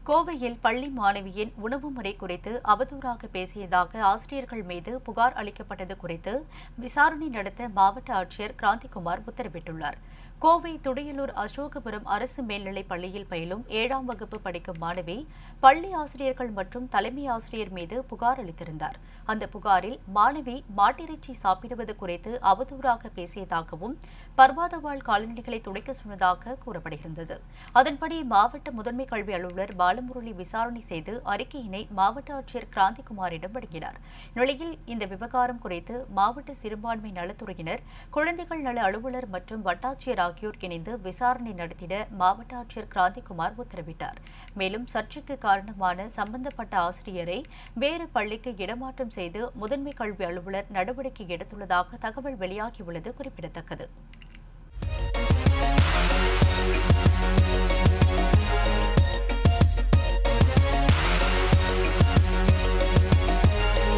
கோவையில் பள்ளி மாணவியின் உணவு முறை குறித்து அவதூறாக பேசியதாக ஆசிரியர்கள் மீது புகார் அளிக்கப்பட்டது குறித்து விசாரணை நடத்த மாவட்ட ஆட்சியர் கிராந்திகுமார் உத்தரவிட்டுள்ளார் கோவை துடியலூர் அசோகபுரம் அரசு மேல்நிலைப் பள்ளியில் பயிலும் ஏழாம் வகுப்பு படிக்கும் மாணவி பள்ளி ஆசிரியர்கள் மற்றும் தலைமை ஆசிரியர் மீது புகார் அளித்திருந்தார் அந்த புகாரில் மாணவி மாட்டிறைச்சி சாப்பிடுவது குறித்து அவதூறாக பேசியதாகவும் பர்வாதவாழ் கால்நடைகளை துடைக்க சொன்னதாக கூறப்படுகின்றது அதன்படி மாவட்ட முதன்மை கல்வி அலுவலர் பாலமுரளி விசாரணை செய்து அறிக்கையினை மாவட்ட ஆட்சியர் கிராந்திகுமாரிடம் வழங்கினார் நிலையில் இந்த விவகாரம் குறித்து மாவட்ட சிறுபான்மை நலத்துறையினர் குழந்தைகள் நல அலுவலர் மற்றும் வட்டாட்சியர் ஆகியோர் இணைந்து விசாரணை நடத்திட மாவட்ட ஆட்சியர் கிராந்திகுமார் உத்தரவிட்டார் மேலும் சர்ச்சைக்கு காரணமான சம்பந்தப்பட்ட ஆசிரியரை வேறு பள்ளிக்கு இடமாற்றம் செய்து முதன்மை கல்வி அலுவலர் நடவடிக்கை எடுத்துள்ளதாக தகவல் வெளியாகியுள்ளது குறிப்பிடத்தக்கது